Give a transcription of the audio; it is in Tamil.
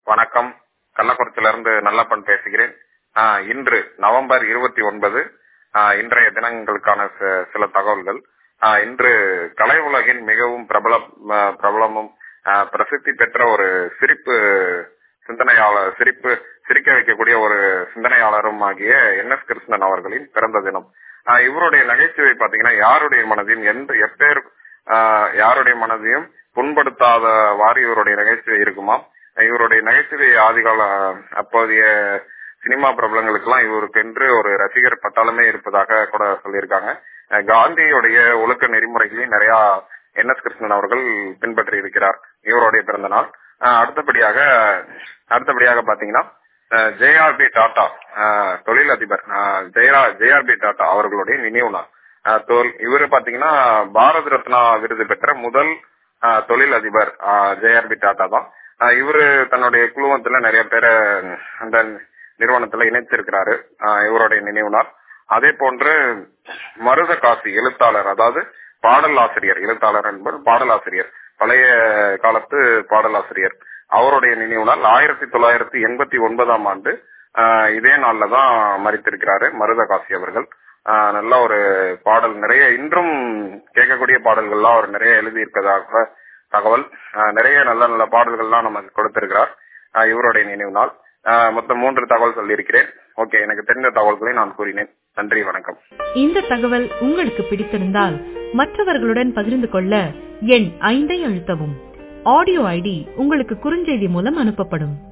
வணக்கம் கள்ளக்குறிச்சியிலிருந்து நல்லப்பன் பேசுகிறேன் ஆஹ் இன்று நவம்பர் இருபத்தி ஒன்பது ஆஹ் இன்றைய தினங்களுக்கான சி- சில தகவல்கள் ஆஹ் இன்று கலை உலகின் மிகவும் பிரபல ஆஹ் பிரபலமும் ஆஹ் பிரசித்தி பெற்ற ஒரு சிரிப்பு சிந்தனையாளர் சிரிப்பு சிரிக்க வைக்கக்கூடிய ஒரு சிந்தனையாளரும் ஆகிய என் எஸ் கிருஷ்ணன் அவர்களின் பிறந்த தினம் ஆஹ் இவருடைய நகைச்சுவை பாத்தீங்கன்னா யாருடைய மனதையும் எந்த எப்பேர் ஆஹ் யாருடைய மனதையும் புண்படுத்தாதவாறு இவருடைய நகைச்சுவை இருக்குமா இவருடைய நகைச்சுவை ஆதிகால அப்போதைய சினிமா பிரபலங்களுக்கெல்லாம் இவருக்கென்று ஒரு ரசிகர் பட்டாளமே இருப்பதாக கூட சொல்லியிருக்காங்க அஹ் காந்தியுடைய ஒழுக்க நெறிமுறைகளையும் நிறைய என் எஸ் கிருஷ்ணன் அவர்கள் பின்பற்றி இருக்கிறார் இவருடைய பிறந்த நாள் அஹ் அடுத்தபடியாக அடுத்தபடியாக பாத்தீங்கன்னா ஜேஆர்பி டாடா அஹ் தொழிலதிபர் அஹ் ஜெயா ஜேஆர்பி டாடா அவர்களுடைய நினைவு நாள் அஹ் தொல்- இவரு பாத்தீங்கன்னா பாரத் ரத்னா விருது பெற்ற முதல் அஹ், தொழிலதிபர் ஜேஆர்பி டாடா தான் அஹ், இவரு தன்னுடைய குழுமத்துல நிறைய பேரை அந்த நிறுவனத்துல இணைத்திருக்கிறாரு அஹ், இவருடைய நினைவு நாள் அதே போன்று மருத காசி எழுத்தாளர் அதாவது பாடல் ஆசிரியர் எழுத்தாளர் என்பது பாடலாசிரியர் பழைய காலத்து பாடலாசிரியர் அவருடைய நினைவு நாள் ஆயிரத்தி தொள்ளாயிரத்தி எண்பத்தி ஒன்பதாம் ஆண்டு ஆஹ் இதே நாள்ல தான் மறித்திருக்கிறாரு மருத காசி அவர்கள் ஆஹ் நல்ல ஒரு பாடல் நிறைய இன்றும் கேட்கக்கூடிய பாடல்கள்லாம் அவர் நிறைய எழுதியிருப்பதாக தகவல் ஆஹ் நிறைய நல்ல நல்ல பாடல்கள்லாம் நமக்கு கொடுத்திருக்கிறார் ஆஹ் இவருடைய நினைவு நாள் ஆஹ் மொத்தம் மூன்று தகவல் சொல்லியிருக்கிறேன் ஓகே எனக்கு தெரிந்த தகவல்களை நான் கூறினேன் நன்றி வணக்கம் இந்த தகவல் உங்களுக்கு பிடித்திருந்தால் மற்றவர்களுடன் பகிர்ந்து கொள்ள எண் ஐந்தை அழுத்தவும் ஆடியோ ஐடி உங்களுக்கு குறுஞ்செய்தி மூலம் அனுப்பப்படும்